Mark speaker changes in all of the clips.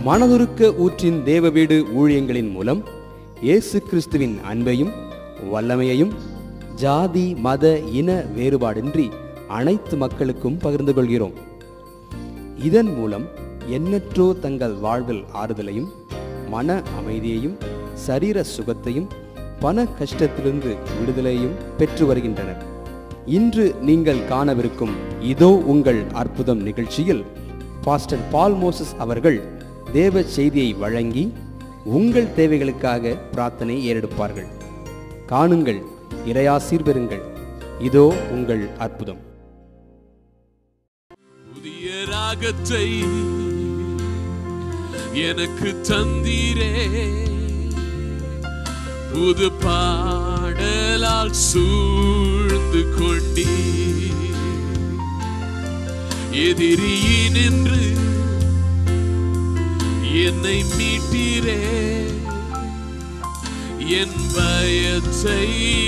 Speaker 1: மனதுருக்க ஊற்றின் தேவ வீடு ஊழியங்களின் மூலம் இயேசு கிறிஸ்துவின் அன்பையும் வல்லமையையும் ஜாதி மத இன வேறுபாடின்றி அனைத்து மக்களுக்கும் பகிர்ந்து கொள்கிறோம் இதன் மூலம் எண்ணற்றோ தங்கள் வாழ்வில் ஆறுதலையும் மன அமைதியையும் சரீர சுகத்தையும் பண கஷ்டத்திலிருந்து விடுதலையும் பெற்று வருகின்றனர் இன்று நீங்கள் காணவிருக்கும் இதோ உங்கள் அற்புதம் நிகழ்ச்சியில் பாஸ்டர் பால் மோசஸ் அவர்கள் தேவ செய்தியை வழங்கி உங்கள் தேவைகளுக்காக பிரார்த்தனை ஏறெடுப்பார்கள் காணுங்கள் இறையாசீர் பெறுங்கள் இதோ உங்கள் அற்புதம்
Speaker 2: புதிய ராகத்தை எனக்கு தந்தீரே புது பாடலால் சூழ்ந்து கொண்டீ எதிரியினின்று என்னை மீட்டீரே என் பயத்தை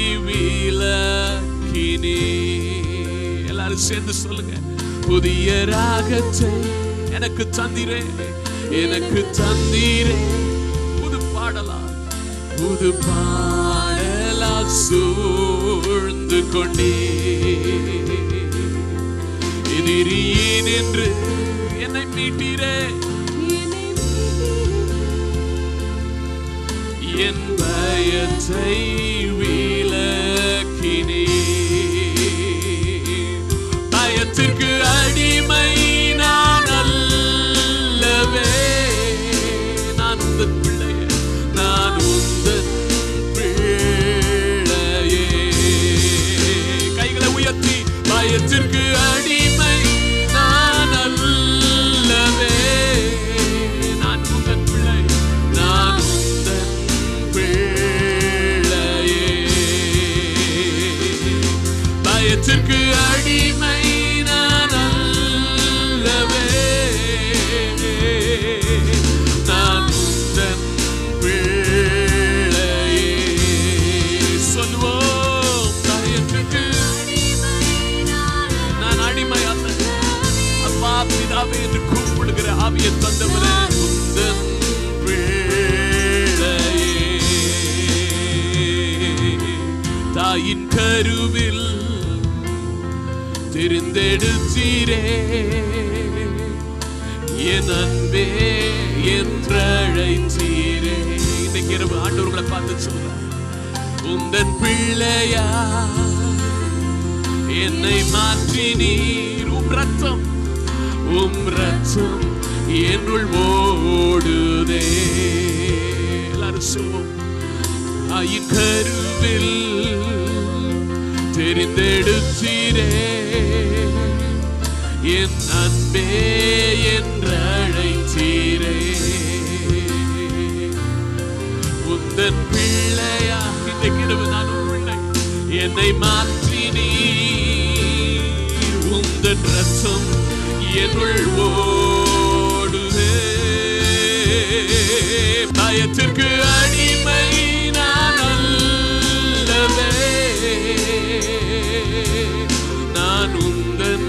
Speaker 2: விலக்கினே எல்லாரும் சேர்ந்து சொல்லுங்க புதிய ராகத்தை எனக்கு தந்திரே எனக்கு தந்தீரே புது பாடலா புது பாடலா சூழ்ந்து கொண்டே எதிரியின் என்று என்னை மீட்டீரே என் பயத்தை விலக்கினே பயத்திற்கு அடிமை நான் அல்லவே நான் உந்தன் பிள்ளையே நான் உந்தன் பிள்ளையே கைகளை உயர்த்தி பயத்திற்கு அடிமை நான் அல்லவே நான் உந்தன் பிள்ளை நான் உந்தன் பிள்ளையே பயத்திற்கு அடிமை நான் அல்லவே நான் உந்தன் பிள்ளையே சொல்லுவோம் பயத்திற்கு நான் அடிமை அல்ல அப்பா பிதாவே என்று கூப்பிடுகிற ஆவியை தந்தவரே உந்தன் பிள்ளையே தாயின் கருவில் தெரிந்தெடுத்தீரே என் அன்பே என்றழைத்தீரே இன்னைக்கு இரவு ஆண்டவர்களை பார்த்து சொல்றேன் உந்தன் பிள்ளையா என்னை மாற்றி நீர் உம் ரத்தம் உம் ரத்தம் என்னுள் ஓடுதே எல்லாரும் சொல்லுவோம் தாயின் கருவில் தெரிந்தெடுத்தீரே என் அன்பே என்று அழைத்தீரே உந்தன் பிள்ளையா இன்றைக்கு இரவு நான் ஒரு பிள்ளை என்னை மாற்றி நீ உந்தன் ரத்தம் என்னுள் ஓடுதே பயத்திற்கு அடிமை நான் அல்லவே நான் உந்தன்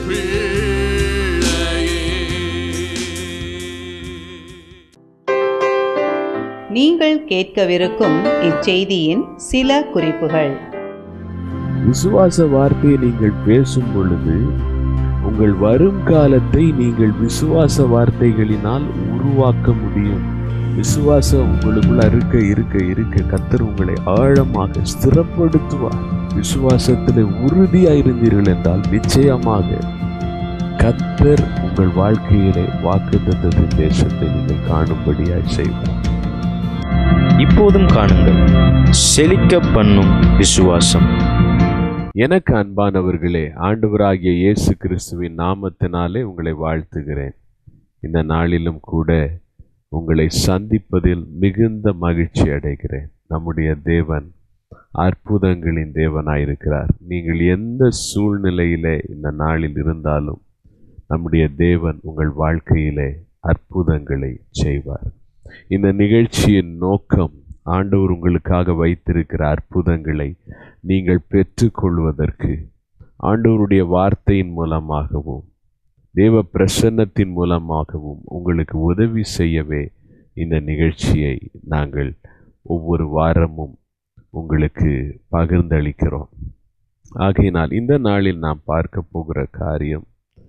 Speaker 2: பிள்ளையே
Speaker 3: நீங்கள் கேட்கவிருக்கும் இச்செய்தியின் சில குறிப்புகள்
Speaker 4: விசுவாச வார்த்தையை நீங்கள் பேசும் பொழுது உங்கள் வரும் காலத்தை நீங்கள் விசுவாச வார்த்தைகளினால் உருவாக்க முடியும் விசுவாசம் உங்களுக்குள்ள இருக்க இருக்க இருக்க கத்தர் உங்களை ஆழமாக ஸ்திரப்படுத்துவார் விசுவாசத்தில் உறுதியாயிருந்தீர்கள் என்றால் நிச்சயமாக கத்தர் உங்கள் வாழ்க்கையிலே வாக்குத்தத்தத்தின் தேசத்தை நீங்கள் காணும்படியாய் செய்வார்
Speaker 5: இப்போதும் காணுங்கள் செழிக்க பண்ணும் விசுவாசம்
Speaker 4: எனக்கு அன்பானவர்களே ஆண்டவராகிய இயேசு கிறிஸ்துவின் நாமத்தினாலே உங்களை வாழ்த்துகிறேன் இந்த நாளிலும் கூட உங்களை சந்திப்பதில் மிகுந்த மகிழ்ச்சி அடைகிறேன் நம்முடைய தேவன் அற்புதங்களின் தேவனாயிருக்கிறார் நீங்கள் எந்த சூழ்நிலையிலே இந்த நாளில் இருந்தாலும் நம்முடைய தேவன் உங்கள் வாழ்க்கையிலே அற்புதங்களை செய்வார் இந்த நிகழ்ச்சியின் நோக்கம் ஆண்டவர் உங்களுக்காக வைத்திருக்கிற அற்புதங்களை நீங்கள் பெற்றுக்கொள்வதற்கு ஆண்டவருடைய வார்த்தையின் மூலமாகவும் தேவ பிரசன்னத்தின் மூலமாகவும் உங்களுக்கு உதவி செய்யவே இந்த நிகழ்ச்சியை நாங்கள் ஒவ்வொரு வாரமும் உங்களுக்கு பகிர்ந்தளிக்கிறோம் ஆகையினால் இந்த நாளில் நாம் பார்க்க போகிற காரியம்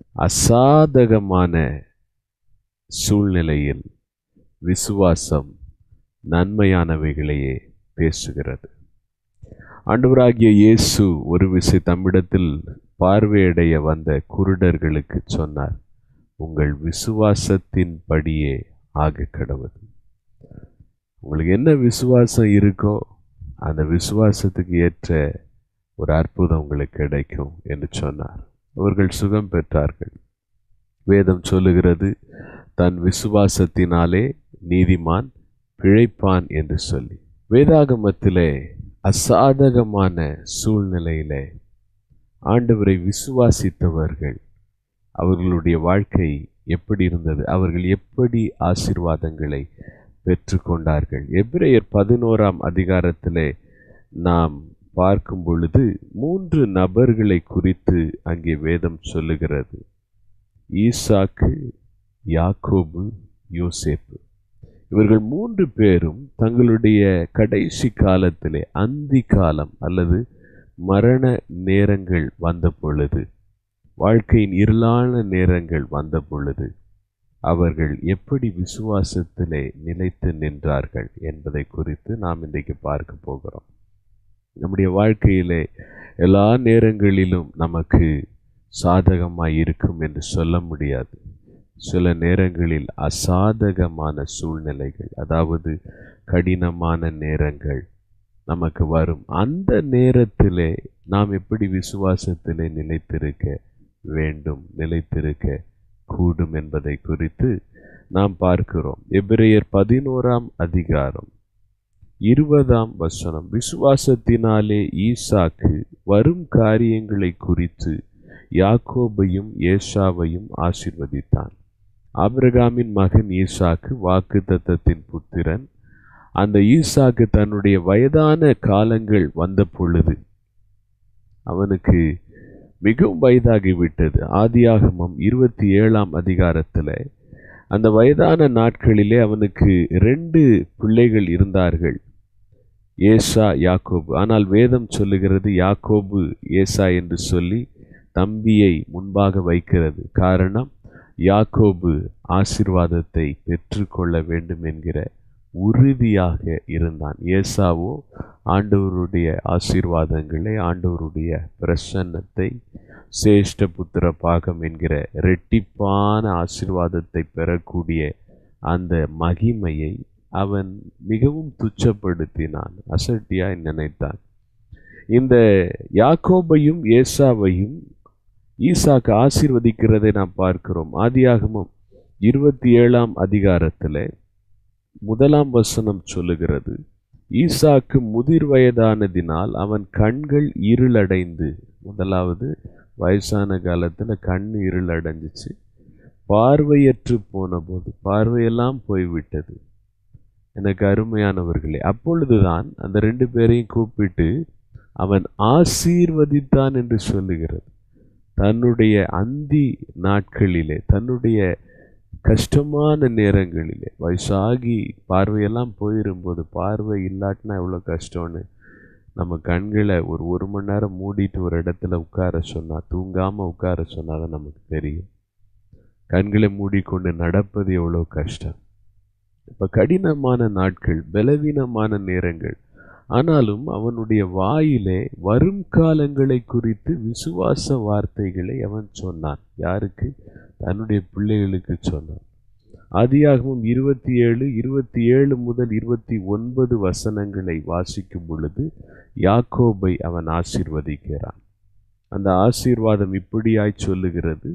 Speaker 4: அசாதகமான சூழ்நிலையில் விசுவாசம் நன்மையானவைகளையே பேசுகிறது ஆண்டவராகிய இயேசு ஒரு விசை தம்மிடத்தில் பார்வையடைய வந்த குருடர்களுக்கு சொன்னார் உங்கள் விசுவாசத்தின் படியே ஆக கடவுது உங்களுக்கு என்ன விசுவாசம் இருக்கோ அந்த விசுவாசத்துக்கு ஏற்ற ஒரு அற்புதம் உங்களுக்கு கிடைக்கும் என்று சொன்னார் அவர்கள் சுகம் பெற்றார்கள் வேதம் சொல்லுகிறது தன் விசுவாசத்தினாலே நீதிமான் பிழைப்பான் என்று சொல்லி வேதாகமத்திலே அசாதகமான சூழ்நிலையிலே ஆண்டவரை விசுவாசித்தவர்கள் அவர்களுடைய வாழ்க்கை எப்படி இருந்தது அவர்கள் எப்படி ஆசீர்வாதங்களை பெற்றுக்கொண்டார்கள் எபிரேயர் பதினோராம் அதிகாரத்திலே நாம் பார்க்கும் பொழுது மூன்று நபர்களை குறித்து அங்கே வேதம் சொல்லுகிறது ஈசாக்கு யாக்கோபு யோசேப்பு இவர்கள் மூன்று பேரும் தங்களுடைய கடைசி காலத்திலே அந்தி காலம் அல்லது மரண நேரங்கள் வந்த பொழுது வாழ்க்கையின் இருளான நேரங்கள் வந்த பொழுது அவர்கள் எப்படி விசுவாசத்திலே நிலைத்து நின்றார்கள் என்பதை குறித்து நாம் இன்றைக்கு பார்க்க போகிறோம் நம்முடைய வாழ்க்கையிலே எல்லா நேரங்களிலும் நமக்கு சாதகமாய் இருக்கும் என்று சொல்ல முடியாது சில நேரங்களில் அசாதகமான சூழ்நிலைகள் அதாவது கடினமான நேரங்கள் நமக்கு வரும் அந்த நேரத்திலே நாம் எப்படி விசுவாசத்திலே நிலைத்திருக்க வேண்டும் நிலைத்திருக்க கூடும் என்பதை குறித்து நாம் பார்க்கிறோம் எபிரேயர் பதினோராம் அதிகாரம் இருபதாம் வசனம் விசுவாசத்தினாலே ஈசாக்கு வரும் காரியங்களை குறித்து யாக்கோபையும் ஏசாவையும் ஆசிர்வதித்தான் ஆபிரகாமின் மகன் ஈசாக்கு வாக்கு தத்தத்தின் புத்திரன் அந்த ஈசாக்கு தன்னுடைய வயதான காலங்கள் வந்த பொழுது அவனுக்கு மிகவும் வயதாகிவிட்டது ஆதியாகமம் இருபத்தி ஏழாம் அதிகாரத்தில் அந்த வயதான நாட்களிலே அவனுக்கு ரெண்டு பிள்ளைகள் இருந்தார்கள் ஏசா யாக்கோபு ஆனால் வேதம் சொல்லுகிறது யாக்கோபு ஏசா என்று சொல்லி தம்பியை முன்பாக வைக்கிறது காரணம் யாக்கோபு ஆசிர்வாதத்தை பெற்றுக்கொள்ள வேண்டும் என்கிற உறுதியாக இருந்தான் ஏசாவோ ஆண்டவருடைய ஆசீர்வாதங்களை ஆண்டவருடைய பிரசன்னத்தை சேஷ்ட புத்திர பாகம் என்கிற ரெட்டிப்பான ஆசீர்வாதத்தை பெறக்கூடிய அந்த மகிமையை அவன் மிகவும் துச்சப்படுத்தினான் அசட்டியாய் நினைத்தான் இந்த யாக்கோபையும் ஏசாவையும் ஈசாக்கு ஆசீர்வதிக்கிறதை நாம் பார்க்கிறோம் ஆதியாகமும் இருபத்தி ஏழாம் அதிகாரத்தில் முதலாம் வசனம் சொல்லுகிறது ஈசாக்கு முதிர் வயதானதினால் அவன் கண்கள் இருளடைந்து முதலாவது வயசான காலத்தில் கண் இருளடைஞ்சிச்சு பார்வையற்று போன போது பார்வையெல்லாம் போய்விட்டது எனக்கு அருமையானவர்களே அப்பொழுதுதான் அந்த ரெண்டு பேரையும் கூப்பிட்டு அவன் ஆசீர்வதித்தான் என்று சொல்லுகிறது தன்னுடைய அந்தி நாட்களிலே தன்னுடைய கஷ்டமான நேரங்களிலே வயசாகி பார்வையெல்லாம் போயிரும்போது பார்வை இல்லாட்டினா எவ்வளோ கஷ்டம்னு நம்ம கண்களை ஒரு ஒரு மணி நேரம் மூடிட்டு ஒரு இடத்துல உட்கார சொன்னால் தூங்காமல் உட்கார சொன்னால் தான் நமக்கு தெரியும் கண்களை மூடிக்கொண்டு நடப்பது எவ்வளோ கஷ்டம் இப்போ கடினமான நாட்கள் பலவீனமான நேரங்கள் ஆனாலும் அவனுடைய வாயிலே வரும் காலங்களை குறித்து விசுவாச வார்த்தைகளை அவன் சொன்னான் யாருக்கு தன்னுடைய பிள்ளைகளுக்கு சொன்னான் ஆதியாகமும் இருபத்தி ஏழு இருபத்தி ஏழு முதல் இருபத்தி ஒன்பது வசனங்களை வாசிக்கும் பொழுது யாக்கோபை அவன் ஆசீர்வதிக்கிறான் அந்த ஆசீர்வாதம் இப்படியாய் சொல்லுகிறது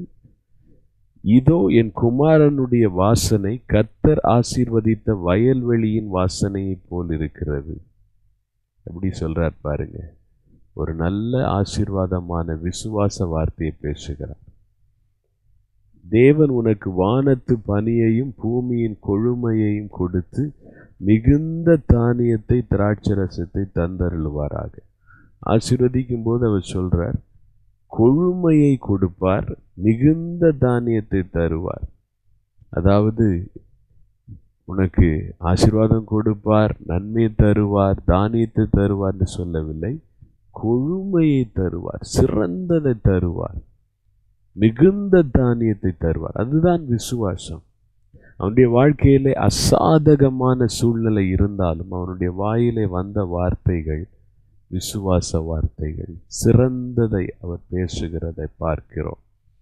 Speaker 4: இதோ என் குமாரனுடைய வாசனை கர்த்தர் ஆசீர்வதித்த வயல்வெளியின் வாசனையைப் போல் இருக்கிறது எப்படி சொல்றார் பாருங்க ஒரு நல்ல ஆசீர்வாதமான விசுவாச வார்த்தையை பேசுகிறார் தேவன் உனக்கு வானத்து பனியையும் பூமியின் கொழுமையையும் கொடுத்து மிகுந்த தானியத்தை திராட்சரசத்தை தந்தருளுவாராக ஆசீர்வதிக்கும் போது அவர் சொல்றார் கொழுமையை கொடுப்பார் மிகுந்த தானியத்தை தருவார் அதாவது உனக்கு ஆசீர்வாதம் கொடுப்பார் நன்மை தருவார் தானியத்தை தருவார்னு சொல்லவில்லை கொழுமையை தருவார் சிறந்ததை தருவார் மிகுந்த தானியத்தை தருவார் அதுதான் விசுவாசம் அவனுடைய வாழ்க்கையிலே அசாதகமான சூழ்நிலை இருந்தாலும் அவனுடைய வாயிலே வந்த வார்த்தைகள் விசுவாச வார்த்தைகள் சிறந்ததை அவர் பேசுகிறதை பார்க்கிறோம்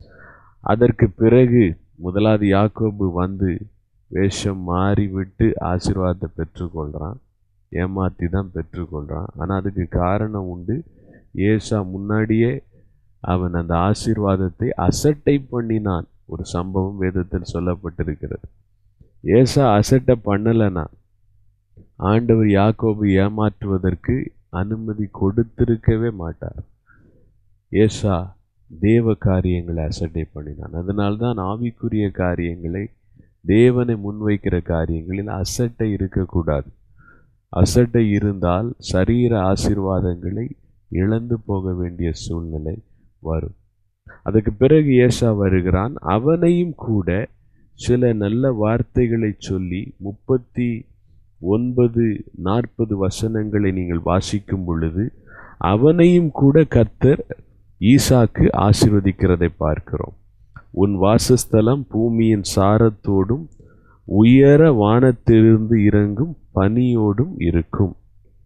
Speaker 4: அதற்கு பிறகு முதலாவது யாக்கோபு வந்து வேஷம் மாறிவிட்டு ஆசீர்வாதத்தை பெற்றுக்கொள்கிறான் ஏமாத்தி தான் பெற்றுக்கொள்கிறான் ஆனால் அதுக்கு காரணம் உண்டு ஏசா முன்னாடியே அவன் அந்த ஆசீர்வாதத்தை அசட்டை பண்ணினான் ஒரு சம்பவம் வேதத்தில் சொல்லப்பட்டிருக்கிறது ஏசா அசட்டை பண்ணலைனா ஆண்டவர் யாக்கோபு ஏமாற்றுவதற்கு அனுமதி கொடுத்திருக்கவே மாட்டார் ஏசா தேவ காரியங்களை அசட்டை பண்ணினான் அதனால்தான் ஆவிக்குரிய காரியங்களை தேவனை முன்வைக்கிற காரியங்களில் அசட்டை இருக்கக்கூடாது அசட்டை இருந்தால் சரீர ஆசீர்வாதங்களை இழந்து போக வேண்டிய சூழ்நிலை வரும் அதுக்கு பிறகு ஏசா வருகிறான் அவனையும் கூட சில நல்ல வார்த்தைகளை சொல்லி முப்பத்தி ஒன்பது நாற்பது வசனங்களை நீங்கள் வாசிக்கும் பொழுது அவனையும் கூட கர்த்தர் ஈசாக்கு ஆசீர்வதிக்கிறதை பார்க்கிறோம் உன் வாசஸ்தலம் பூமியின் சாரத்தோடும் உயர வானத்திலிருந்து இறங்கும் பனியோடும் இருக்கும்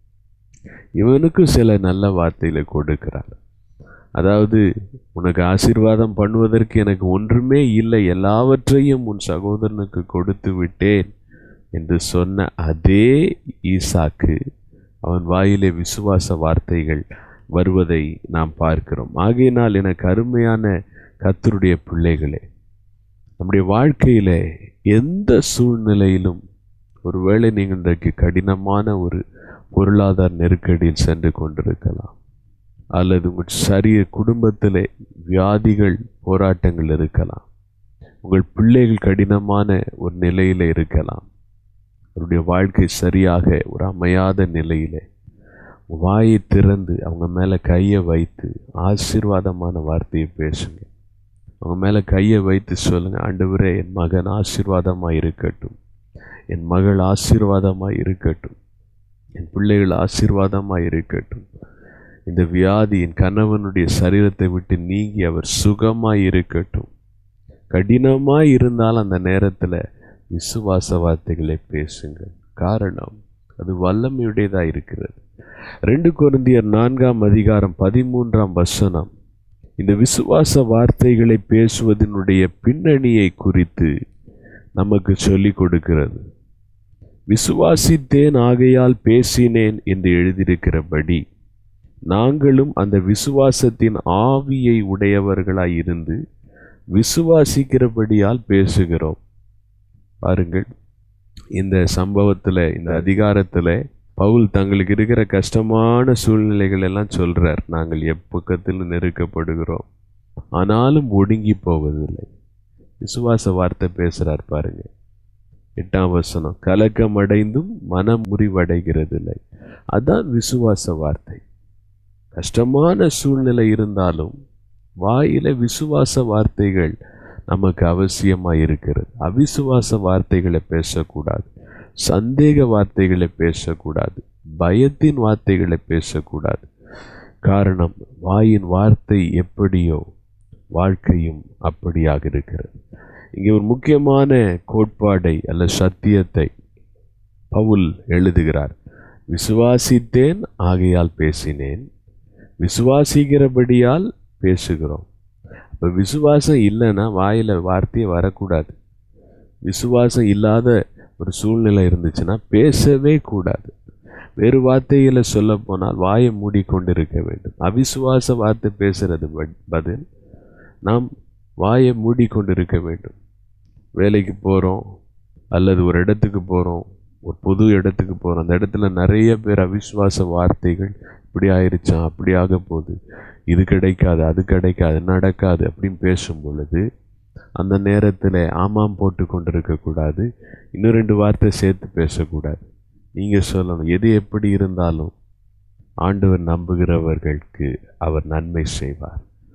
Speaker 4: இவனுக்கு சில நல்ல வார்த்தைகளை கொடுக்கிறார் அதாவது உனக்கு ஆசீர்வாதம் பண்ணுவதற்கு எனக்கு ஒன்றுமே இல்லை எல்லாவற்றையும் உன் சகோதரனுக்கு கொடுத்து விட்டேன் என்று சொன்ன அதே ஈசாக்கு அவன் வாயிலே விசுவாச வார்த்தைகள் வருவதை நாம் பார்க்கிறோம் ஆகையினால் எனக்கு அருமையான கத்தருடைய பிள்ளைகளே நம்முடைய வாழ்க்கையிலே எந்த சூழ்நிலையிலும் ஒருவேளை நீங்கள் இன்றைக்கு கடினமான ஒரு பொருளாதார நெருக்கடியில் சென்று கொண்டிருக்கலாம் அல்லது உங்கள் சரிய குடும்பத்திலே வியாதிகள் போராட்டங்கள் இருக்கலாம் உங்கள் பிள்ளைகள் கடினமான ஒரு நிலையில் இருக்கலாம் அவருடைய வாழ்க்கை சரியாக ஒரு அமையாத நிலையிலே வாயை திறந்து அவங்க மேலே கையை வைத்து ஆசீர்வாதமான வார்த்தையை பேசுங்க அவங்க மேலே கையை வைத்து சொல்லுங்க ஆண்டவரே என் மகன் ஆசீர்வாதமாக இருக்கட்டும் என் மகள் ஆசீர்வாதமாக இருக்கட்டும் என் பிள்ளைகள் ஆசீர்வாதமாக இருக்கட்டும் இந்த வியாதி என் கணவனுடைய சரீரத்தை விட்டு நீங்கி அவர் சுகமாக இருக்கட்டும் கடினமாக இருந்தால் அந்த நேரத்தில் விசுவாச வார்த்தைகளை பேசுங்கள் காரணம் அது வல்லமையுடையதாக இருக்கிறது ரெண்டு கொரிந்தியர் நான்காம் அதிகாரம் பதிமூன்றாம் வசனம் இந்த விசுவாச வார்த்தைகளை பேசுவதனுடைய பின்னணியை குறித்து நமக்கு சொல்லிக் கொடுக்கிறது விசுவாசித்தேன் ஆகையால் பேசினேன் என்று எழுதியிருக்கிறபடி நாங்களும் அந்த விசுவாசத்தின் ஆவியை உடையவர்களாய் இருந்து விசுவாசிக்கிறபடியால் பேசுகிறோம் பாருங்கள் இந்த சம்பவத்தில் இந்த அதிகாரத்தில் பவுல் தங்களுக்கு இருக்கிற கஷ்டமான சூழ்நிலைகள் எல்லாம் சொல்றார் நாங்கள் எப்பக்கத்தில் நெருக்கப்படுகிறோம் ஆனாலும் ஒடுங்கி போவதில்லை விசுவாச வார்த்தை பேசுறார் பாருங்க எட்டாம் வசனம் கலக்கம் அடைந்தும் மனம் முறிவடைகிறதில்லை அதான் விசுவாச வார்த்தை கஷ்டமான சூழ்நிலை இருந்தாலும் வாயில விசுவாச வார்த்தைகள் நமக்கு அவசியமாக இருக்கிறது அவிசுவாச வார்த்தைகளை பேசக்கூடாது சந்தேக வார்த்தைகளை பேசக்கூடாது பயத்தின் வார்த்தைகளை பேசக்கூடாது காரணம் வாயின் வார்த்தை எப்படியோ வாழ்க்கையும் அப்படியாக இருக்கிறது இங்கே ஒரு முக்கியமான கோட்பாடை அல்ல சத்தியத்தை பவுல் எழுதுகிறார் விசுவாசித்தேன் ஆகையால் பேசினேன் விசுவாசிக்கிறபடியால் பேசுகிறோம் இப்போ விசுவாசம் இல்லைன்னா வாயில் வார்த்தையே வரக்கூடாது விசுவாசம் இல்லாத ஒரு சூழ்நிலை இருந்துச்சுன்னா பேசவே கூடாது வேறு வார்த்தைகளை சொல்ல போனால் வாயை மூடிக்கொண்டிருக்க வேண்டும் அவிசுவாச வார்த்தை பேசுறது பதில் நாம் வாயை மூடிக்கொண்டிருக்க வேண்டும் வேலைக்கு போகிறோம் அல்லது ஒரு இடத்துக்கு போகிறோம் ஒரு புது இடத்துக்கு போகிறோம் அந்த இடத்துல நிறைய பேர் அவிசுவாச வார்த்தைகள் இப்படி ஆயிடுச்சான் அப்படி ஆக போகுது இது கிடைக்காது அது கிடைக்காது நடக்காது அப்படின்னு பேசும் பொழுது அந்த நேரத்தில் ஆமாம் போட்டு கொண்டு இருக்கக்கூடாது இன்னும் ரெண்டு வார்த்தை சேர்த்து பேசக்கூடாது நீங்கள் சொல்லணும் எது எப்படி இருந்தாலும் ஆண்டவர் நம்புகிறவர்களுக்கு அவர் நன்மை செய்வார்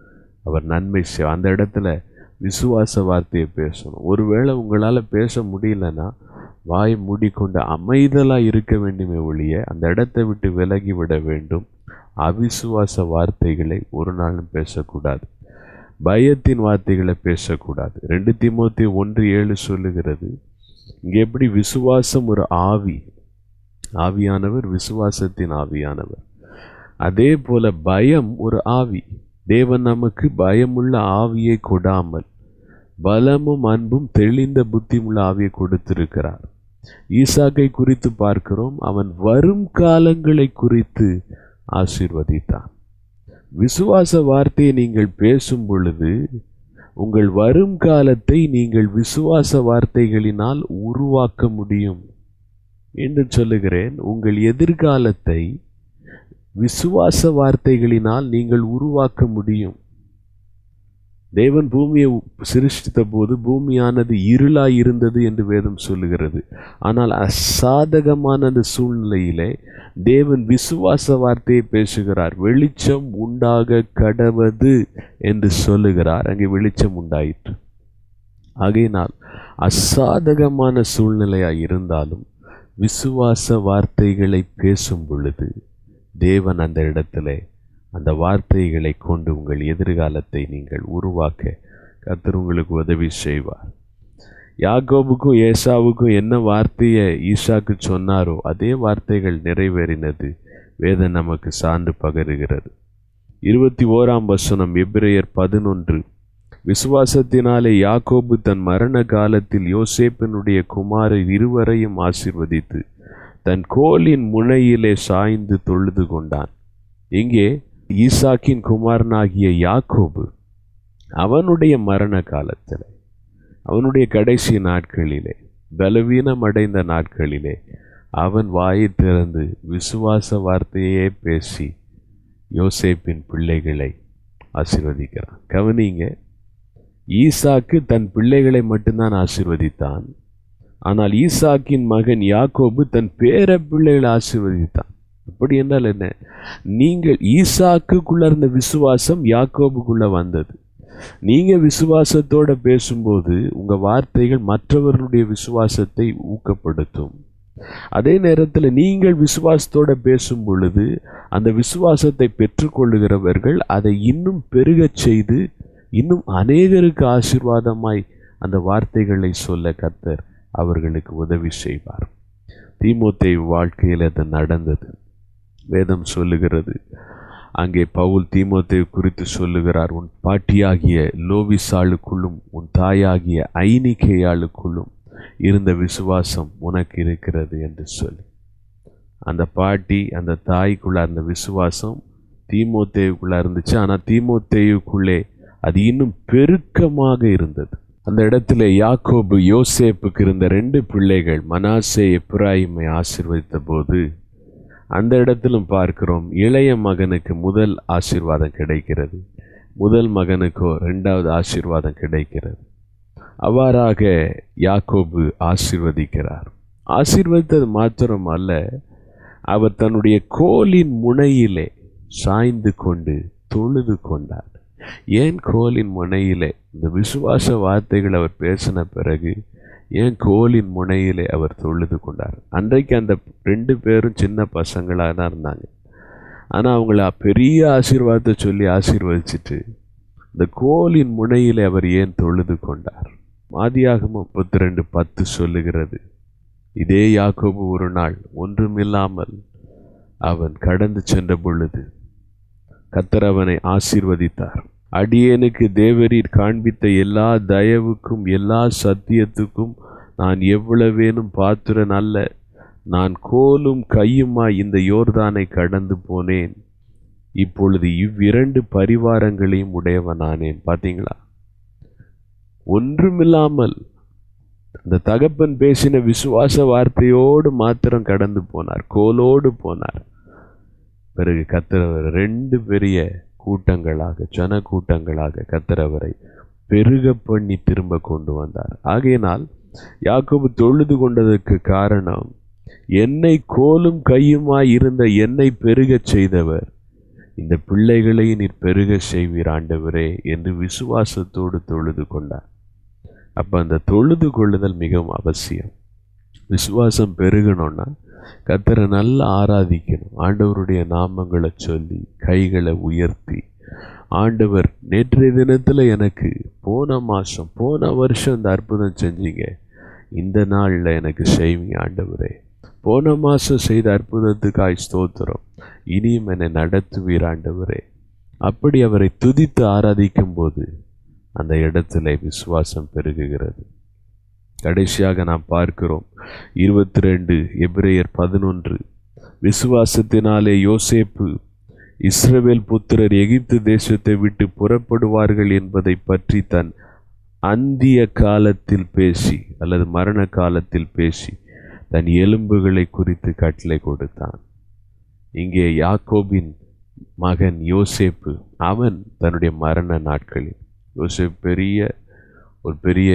Speaker 4: அவர் நன்மை செய் அந்த இடத்துல விசுவாச வார்த்தையை பேசணும் ஒருவேளை உங்களால் பேச முடியலன்னா வாய் மூடிக்கொண்டு அமைதலாக இருக்க வேண்டுமே ஒழிய அந்த இடத்தை விட்டு விலகி விட வேண்டும் அவிசுவாச வார்த்தைகளை ஒரு நாளும் பேசக்கூடாது பயத்தின் வார்த்தைகளை பேசக்கூடாது ரெண்டு தீமோத்தி ஒன்று ஏழு சொல்லுகிறது இங்கே எப்படி விசுவாசம் ஒரு ஆவி ஆவியானவர் விசுவாசத்தின் ஆவியானவர் அதே போல பயம் ஒரு ஆவி தேவன் நமக்கு பயமுள்ள ஆவியை கொடாமல் பலமும் அன்பும் தெளிந்த புத்தியுள்ள ஆவியை கொடுத்திருக்கிறார் ஈசாக்கை குறித்து பார்க்கிறோம் அவன் வரும் காலங்களை குறித்து ஆசீர்வதித்தான் விசுவாச வார்த்தையை நீங்கள் பேசும் பொழுது உங்கள் வரும் காலத்தை நீங்கள் விசுவாச வார்த்தைகளினால் உருவாக்க முடியும் என்று சொல்லுகிறேன் உங்கள் எதிர்காலத்தை விசுவாச வார்த்தைகளினால் நீங்கள் உருவாக்க முடியும் தேவன் பூமியை சிருஷ்டித்த போது பூமியானது இருளாய் இருந்தது என்று வேதம் சொல்லுகிறது ஆனால் அசாதகமான அந்த சூழ்நிலையிலே தேவன் விசுவாச வார்த்தையை பேசுகிறார் வெளிச்சம் உண்டாக கடவது என்று சொல்லுகிறார் அங்கே வெளிச்சம் உண்டாயிற்று ஆகையினால் அசாதகமான சூழ்நிலையாய் இருந்தாலும் விசுவாச வார்த்தைகளை பேசும் பொழுது தேவன் அந்த இடத்திலே அந்த வார்த்தைகளை கொண்டு உங்கள் எதிர்காலத்தை நீங்கள் உருவாக்க கர்த்தர் உங்களுக்கு உதவி செய்வார் யாக்கோபுக்கும் ஏசாவுக்கும் என்ன வார்த்தையை ஈசாக்கு சொன்னாரோ அதே வார்த்தைகள் நிறைவேறினது வேதம் நமக்கு சான்று பகருகிறது இருபத்தி ஓராம் வசனம் எபிரேயர் பதினொன்று விசுவாசத்தினாலே யாக்கோபு தன் மரண காலத்தில் யோசேப்பினுடைய குமாரர் இருவரையும் ஆசிர்வதித்து தன் கோலின் முனையிலே சாய்ந்து தொழுது கொண்டான் இங்கே ஈசாக்கின் குமாரனாகிய யாக்கோபு அவனுடைய மரண காலத்தில் அவனுடைய கடைசி நாட்களிலே பலவீனம் அடைந்த நாட்களிலே அவன் வாயை திறந்து விசுவாச வார்த்தையே பேசி யோசேப்பின் பிள்ளைகளை ஆசிர்வதிக்கிறான் கவனிங்க ஈசாக்கு தன் பிள்ளைகளை மட்டும்தான் ஆசிர்வதித்தான் ஆனால் ஈசாக்கின் மகன் யாக்கோபு தன் பேர பிள்ளைகளை ஆசிர்வதித்தான் அப்படி என்றால் என்ன நீங்கள் ஈசாக்குக்குள்ள இருந்த விசுவாசம் யாக்கோபுக்குள்ள வந்தது நீங்க விசுவாசத்தோட பேசும்போது உங்க வார்த்தைகள் மற்றவர்களுடைய விசுவாசத்தை ஊக்கப்படுத்தும் அதே நேரத்தில் நீங்கள் விசுவாசத்தோட பேசும் பொழுது அந்த விசுவாசத்தை பெற்றுக்கொள்ளுகிறவர்கள் அதை இன்னும் பெருகச் செய்து இன்னும் அநேகருக்கு ஆசீர்வாதமாய் அந்த வார்த்தைகளை சொல்ல கத்தர் அவர்களுக்கு உதவி செய்வார் தீமோத்தை வாழ்க்கையில் அது நடந்தது வேதம் சொல்லுகிறது அங்கே பவுல் தீமோத்தை குறித்து சொல்லுகிறார் உன் பாட்டியாகிய லோவிசாளுக்குள்ளும் உன் தாயாகிய ஐனிக்கையாளுக்குள்ளும் இருந்த விசுவாசம் உனக்கு இருக்கிறது என்று சொல்லி அந்த பாட்டி அந்த தாய்க்குள்ள அந்த விசுவாசம் தீமோத்தேவுக்குள்ள இருந்துச்சு ஆனால் தீமோத்தேவுக்குள்ளே அது இன்னும் பெருக்கமாக இருந்தது அந்த இடத்துல யாக்கோபு யோசேப்புக்கு இருந்த ரெண்டு பிள்ளைகள் மனாசே எப்ராயிமை ஆசிர்வதித்த போது அந்த இடத்திலும் பார்க்கிறோம் இளைய மகனுக்கு முதல் ஆசீர்வாதம் கிடைக்கிறது முதல் மகனுக்கோ ரெண்டாவது ஆசீர்வாதம் கிடைக்கிறது அவ்வாறாக யாக்கோபு ஆசீர்வதிக்கிறார் ஆசீர்வதித்தது மாத்திரம் அல்ல அவர் தன்னுடைய கோலின் முனையிலே சாய்ந்து கொண்டு தொழுது கொண்டார் ஏன் கோலின் முனையிலே இந்த விசுவாச வார்த்தைகள் அவர் பேசின பிறகு ஏன் கோலின் முனையிலே அவர் தொழுது கொண்டார் அன்றைக்கு அந்த ரெண்டு பேரும் சின்ன பசங்களாக தான் இருந்தாங்க ஆனால் அவங்கள பெரிய ஆசீர்வாதத்தை சொல்லி ஆசீர்வதிச்சிட்டு இந்த கோலின் முனையிலே அவர் ஏன் தொழுது கொண்டார் ஆதியாகமம் முப்பத்தி ரெண்டு பத்து சொல்லுகிறது இதே யாக்கோபு ஒரு நாள் ஒன்றுமில்லாமல் அவன் கடந்து சென்ற பொழுது கத்தர் அவனை ஆசீர்வதித்தார் அடியேனுக்கு தேவரீர் காண்பித்த எல்லா தயவுக்கும் எல்லா சத்தியத்துக்கும் நான் எவ்வளவேனும் பாத்திரன் அல்ல நான் கோலும் கையுமாய் இந்த யோர்தானை கடந்து போனேன் இப்பொழுது இவ்விரண்டு பரிவாரங்களையும் உடையவனானேன் பார்த்தீங்களா ஒன்றுமில்லாமல் அந்த தகப்பன் பேசின விசுவாச வார்த்தையோடு மாத்திரம் கடந்து போனார் கோலோடு போனார் பிறகு கத்திரவர் ரெண்டு பெரிய கூட்டங்களாக ஜன கூட்டங்களாக கத்திரவரை பெருக பண்ணி திரும்ப கொண்டு வந்தார் ஆகையினால் யாக்கோபு தொழுது கொண்டதற்கு காரணம் என்னை கோலும் கையுமாய் இருந்த என்னை பெருகச் செய்தவர் இந்த பிள்ளைகளை நீர் பெருக செய்வீர் ஆண்டவரே என்று விசுவாசத்தோடு தொழுது கொண்டார் அப்ப அந்த தொழுது கொள்ளுதல் மிகவும் அவசியம் விசுவாசம் பெருகணும்னா கத்தரை நல்லா ஆராதிக்கணும் ஆண்டவருடைய நாமங்களை சொல்லி கைகளை உயர்த்தி ஆண்டவர் நேற்றைய தினத்தில் எனக்கு போன மாதம் போன வருஷம் இந்த அற்புதம் செஞ்சீங்க இந்த நாளில் எனக்கு செய்வீங்க ஆண்டவரே போன மாதம் செய்த அற்புதத்துக்காய் ஸ்தோத்திரம் இனியும் என்னை நடத்துவீர் ஆண்டவரே அப்படி அவரை துதித்து ஆராதிக்கும் போது அந்த இடத்துல விசுவாசம் பெருகுகிறது கடைசியாக நாம் பார்க்கிறோம் இருபத்தி ரெண்டு எபிரேயர் பதினொன்று விசுவாசத்தினாலே யோசேப்பு இஸ்ரவேல் புத்திரர் எகிப்து தேசத்தை விட்டு புறப்படுவார்கள் என்பதை பற்றி தன் அந்திய காலத்தில் பேசி அல்லது மரண காலத்தில் பேசி தன் எலும்புகளை குறித்து கட்டளை கொடுத்தான் இங்கே யாக்கோபின் மகன் யோசேப்பு அவன் தன்னுடைய மரண நாட்களில் யோசேப் பெரிய ஒரு பெரிய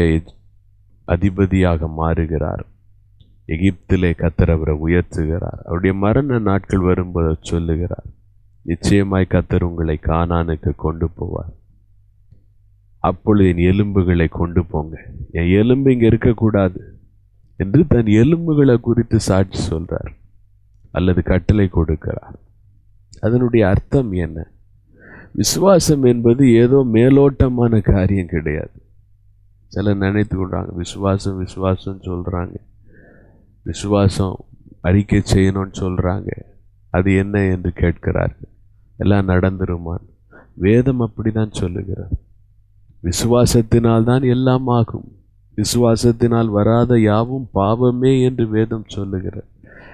Speaker 4: அதிபதியாக மாறுகிறார் எகிப்திலே கத்தர் அவரை உயர்த்துகிறார் அவருடைய மரண நாட்கள் வரும்போது அவர் சொல்லுகிறார் நிச்சயமாய் கத்தர் உங்களை கானானுக்கு கொண்டு போவார் அப்பொழுது என் எலும்புகளை கொண்டு போங்க என் எலும்பு இங்கே இருக்கக்கூடாது என்று தன் எலும்புகளை குறித்து சாட்சி சொல்றார் அல்லது கட்டளை கொடுக்கிறார் அதனுடைய அர்த்தம் என்ன விசுவாசம் என்பது ஏதோ மேலோட்டமான காரியம் கிடையாது சிலர் நினைத்து கொள்றாங்க விசுவாசம் விசுவாசம் சொல்றாங்க விசுவாசம் அறிக்கை செய்யணும்னு சொல்றாங்க அது என்ன என்று கேட்கிறார்கள் எல்லாம் நடந்துருமான் வேதம் அப்படிதான் சொல்லுகிறது விசுவாசத்தினால் தான் எல்லாம் ஆகும் விசுவாசத்தினால் வராத யாவும் பாவமே என்று வேதம் சொல்லுகிறது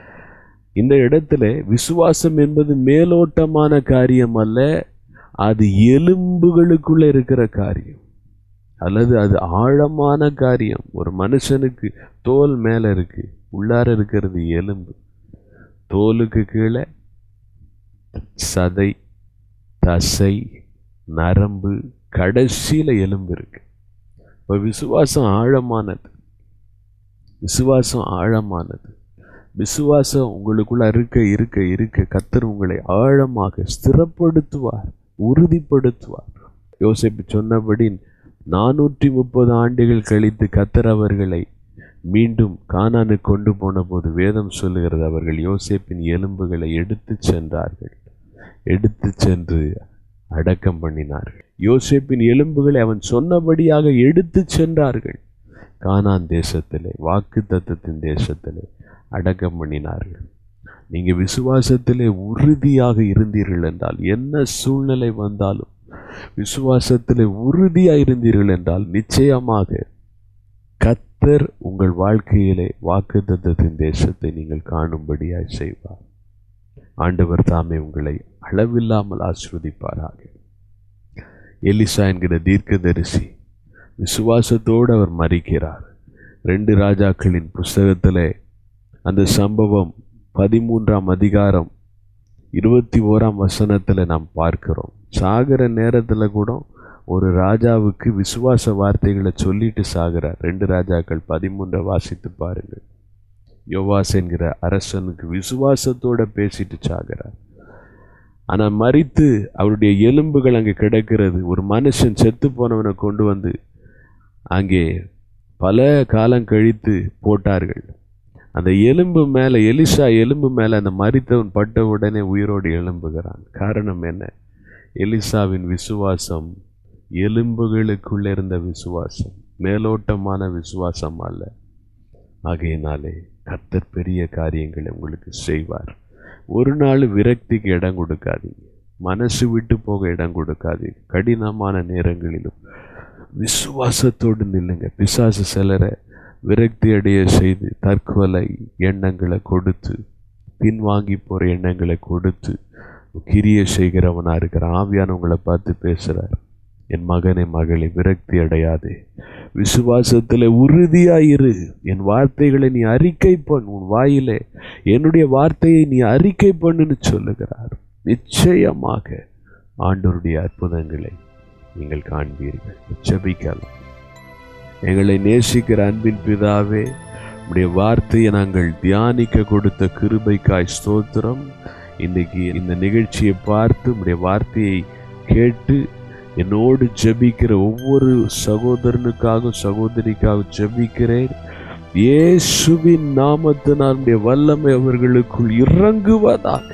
Speaker 4: இந்த இடத்துல விசுவாசம் என்பது மேலோட்டமான காரியம் அல்ல அது எலும்புகளுக்குள்ள இருக்கிற காரியம் அல்லது அது ஆழமான காரியம் ஒரு மனுஷனுக்கு தோல் மேல இருக்கு உள்ளார இருக்கிறது எலும்பு தோலுக்கு கீழே சதை தசை நரம்பு கடைசியில எலும்பு இருக்கு இப்போ விசுவாசம் ஆழமானது விசுவாசம் ஆழமானது விசுவாசம் உங்களுக்குள்ள இருக்க இருக்க இருக்க கத்தர் உங்களை ஆழமாக ஸ்திரப்படுத்துவார் உறுதிப்படுத்துவார் யோசிப்பு சொன்னபடி நானூற்றி முப்பது ஆண்டுகள் கழித்து கத்தர் அவர்களை மீண்டும் கானானு கொண்டு போன போது வேதம் சொல்லுகிறது அவர்கள் யோசேப்பின் எலும்புகளை எடுத்து சென்றார்கள் எடுத்து சென்று அடக்கம் பண்ணினார்கள் யோசேப்பின் எலும்புகளை அவன் சொன்னபடியாக எடுத்து சென்றார்கள் கானான் தேசத்திலே வாக்கு தத்தத்தின் தேசத்திலே அடக்கம் பண்ணினார்கள் நீங்க விசுவாசத்திலே உறுதியாக இருந்தீர்கள் என்றால் என்ன சூழ்நிலை வந்தாலும் விசுவாசத்திலே உறுதியாக இருந்தீர்கள் என்றால் நிச்சயமாக கத்தர் உங்கள் வாழ்க்கையிலே வாக்கு தத்தத்தின் தேசத்தை நீங்கள் காணும்படியாய் செய்வார் ஆண்டவர் தாமே உங்களை அளவில்லாமல் ஆஸ்வதிப்பாராக எலிசா என்கிற தீர்க்கதரிசி விசுவாசத்தோடு அவர் மறிக்கிறார் ரெண்டு ராஜாக்களின் புஸ்தகத்தில் அந்த சம்பவம் பதிமூன்றாம் அதிகாரம் இருபத்தி ஓராம் வசனத்தில் நாம் பார்க்கிறோம் சாகிற நேரத்தில் கூட ஒரு ராஜாவுக்கு விசுவாச வார்த்தைகளை சொல்லிட்டு சாகிறார் ரெண்டு ராஜாக்கள் பதிமூன்றை வாசித்து பாருங்கள் யோவாஸ் என்கிற அரசனுக்கு விசுவாசத்தோட பேசிட்டு சாகிறார் ஆனால் மறித்து அவருடைய எலும்புகள் அங்கே கிடக்கிறது ஒரு மனுஷன் செத்து போனவனை கொண்டு வந்து அங்கே பல காலம் கழித்து போட்டார்கள் அந்த எலும்பு மேலே எலிசா எலும்பு மேலே அந்த மறித்தவன் பட்ட உடனே உயிரோடு எழும்புகிறான் காரணம் என்ன எலிசாவின் விசுவாசம் எலும்புகளுக்குள்ளே இருந்த விசுவாசம் மேலோட்டமான விசுவாசம் அல்ல ஆகையினாலே கர்த்தர் பெரிய காரியங்களை உங்களுக்கு செய்வார் ஒரு நாள் விரக்திக்கு இடம் கொடுக்காதீங்க மனசு விட்டு போக இடம் கொடுக்காதீங்க கடினமான நேரங்களிலும் விசுவாசத்தோடு நில்லுங்க பிசாசு சிலரை விரக்தி அடைய செய்து தற்கொலை எண்ணங்களை கொடுத்து பின்வாங்கி போகிற எண்ணங்களை கொடுத்து கிரிய செய்கிறவனாக இருக்கிற ஆவியானவங்களை பார்த்து பேசுகிறார் என் மகனை மகளை விரக்தி அடையாதே விசுவாசத்தில் உறுதியாயிரு என் வார்த்தைகளை நீ அறிக்கை பண்ணு உன் வாயிலே என்னுடைய வார்த்தையை நீ அறிக்கை பண்ணுன்னு சொல்லுகிறார் நிச்சயமாக ஆண்டோருடைய அற்புதங்களை நீங்கள் காண்பீர்கள் ஜெபிக்கலாம் எங்களை நேசிக்கிற அன்பின் பிதாவே உடைய வார்த்தையை நாங்கள் தியானிக்க கொடுத்த கிருபைக்காய் ஸ்தோத்திரம் இன்னைக்கு இந்த நிகழ்ச்சியை பார்த்து உடைய வார்த்தையை கேட்டு என்னோடு ஜெபிக்கிற ஒவ்வொரு சகோதரனுக்காகவும் சகோதரிக்காக ஜெபிக்கிறேன் இயேசுவின் நாமத்தினால் உடைய வல்லமை அவர்களுக்குள் இறங்குவதாக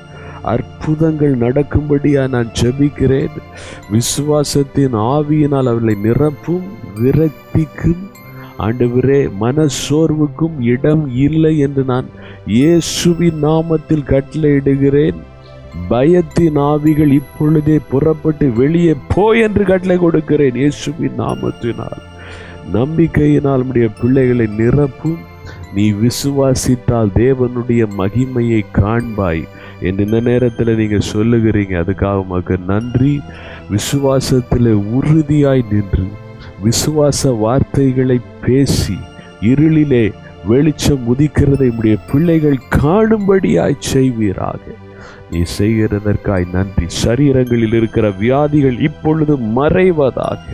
Speaker 4: அற்புதங்கள் நடக்கும்படியா நான் ஜெபிக்கிறேன் விசுவாசத்தின் ஆவியினால் அவர்களை நிரப்பும் விரக்திக்கும் ஆண்டவரே மனசோர்வுக்கும் இடம் இல்லை என்று நான் இயேசுவின் நாமத்தில் கட்டளையிடுகிறேன் பயத்தின் ஆவிகள் இப்பொழுதே புறப்பட்டு வெளியே போ என்று கட்டளை கொடுக்கிறேன் இயேசுவின் நாமத்தினால் நம்பிக்கையினால் உடைய பிள்ளைகளை நிரப்பும் நீ விசுவாசித்தால் தேவனுடைய மகிமையை காண்பாய் என்று இந்த நேரத்தில் நீங்க சொல்லுகிறீங்க அதுக்காக உமக்கு நன்றி விசுவாசத்தில் உறுதியாய் நின்று விசுவாச வார்த்தைகளை பேசி இருளிலே வெளிச்சம் உதிக்கிறதை உடைய பிள்ளைகள் காணும்படியாய் செய்வீராக நீ செய்கிறதற்காய் நன்றி சரீரங்களில் இருக்கிற வியாதிகள் இப்பொழுது மறைவதாக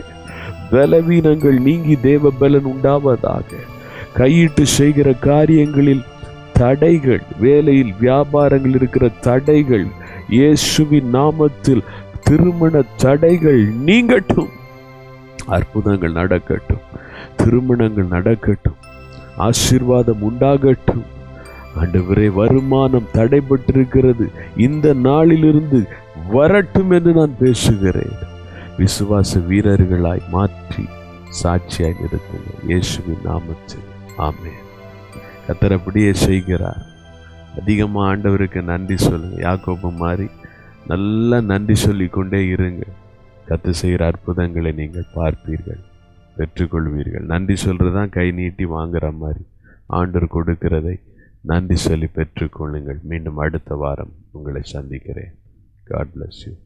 Speaker 4: பலவீனங்கள் நீங்கி தேவ பலன் உண்டாவதாக கையிட்டு செய்கிற காரியங்களில் தடைகள் வேலையில் வியாபாரங்கள் இருக்கிற தடைகள் இயேசுவின் நாமத்தில் திருமண தடைகள் நீங்கட்டும் அற்புதங்கள் நடக்கட்டும் திருமணங்கள் நடக்கட்டும் ஆசீர்வாதம் உண்டாகட்டும் ஆண்டவரே வருமானம் தடைபட்டிருக்கிறது இந்த நாளிலிருந்து வரட்டும் என்று நான் பேசுகிறேன் விசுவாச வீரர்களாய் மாற்றி சாட்சியாய் நிறுத்துங்க இயேசுவின் நாமத்தில் ஆமென் கத்தர் அப்படியே செய்கிறார் அதிகமாக ஆண்டவருக்கு நன்றி சொல்லுங்க யாக்கோபு மாதிரி நல்லா நன்றி சொல்லிக் கொண்டே இருங்க கத்து செய்கிற அற்புதங்களை நீங்கள் பார்ப்பீர்கள் பெற்றுக்கொள்வீர்கள் நன்றி சொல்றது தான் கை நீட்டி வாங்குற மாதிரி ஆண்டவர் கொடுக்கிறதை நன்றி சொல்லி பெற்றுக்கொள்ளுங்கள் மீண்டும் அடுத்த வாரம் உங்களை சந்திக்கிறேன் காட் bless யூ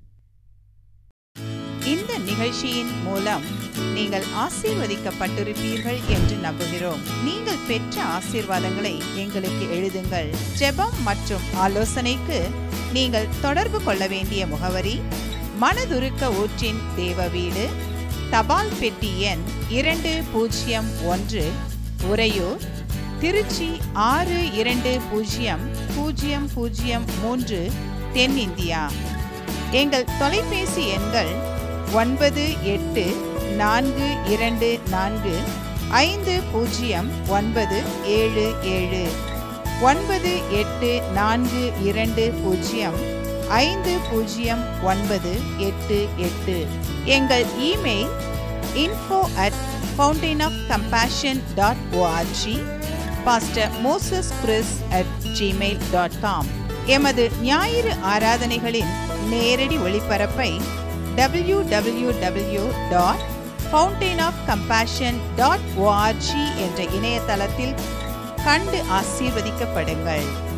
Speaker 6: இந்த நிகழ்ச்சியின் மூலம் நீங்கள் ஆசீர்வதிக்கப்பட்டிருப்பீர்கள் என்று நம்புகிறோம் நீங்கள் பெற்ற ஆசீர்வாதங்களை எங்களுக்கு எழுதுங்கள் ஜெபம் மற்றும் ஆலோசனைக்கு நீங்கள் தொடர்பு கொள்ள வேண்டிய முகவரி மனதுருக்க ஊற்றின் தேவ வீடு தபால் பெட்டி எண் இரண்டு பூஜ்ஜியம் ஒன்று உறையூர் திருச்சி ஆறு இரண்டு பூஜ்ஜியம் பூஜ்ஜியம் பூஜ்ஜியம் மூன்று தென்னிந்தியா எங்கள் தொலைபேசி எண்கள் ஒன்பது எட்டு நான்கு இரண்டு நான்கு ஐந்து பூஜ்ஜியம் ஒன்பது ஏழு ஏழு ஒன்பது எட்டு நான்கு இரண்டு பூஜ்ஜியம் ஐந்து பூஜ்ஜியம் ஒன்பது எட்டு எட்டு எங்கள் email info at fountain of compassion dot org pastor Moses Chris at Gmail dot com எமது ஞாயிறு ஆராதனைகளின் நேரடி ஒளிபரப்பை W W W dot fountain of compassion dot org என்ற இணையதளத்தில் கண்டு ஆசீர்வதிக்கப்படுங்கள்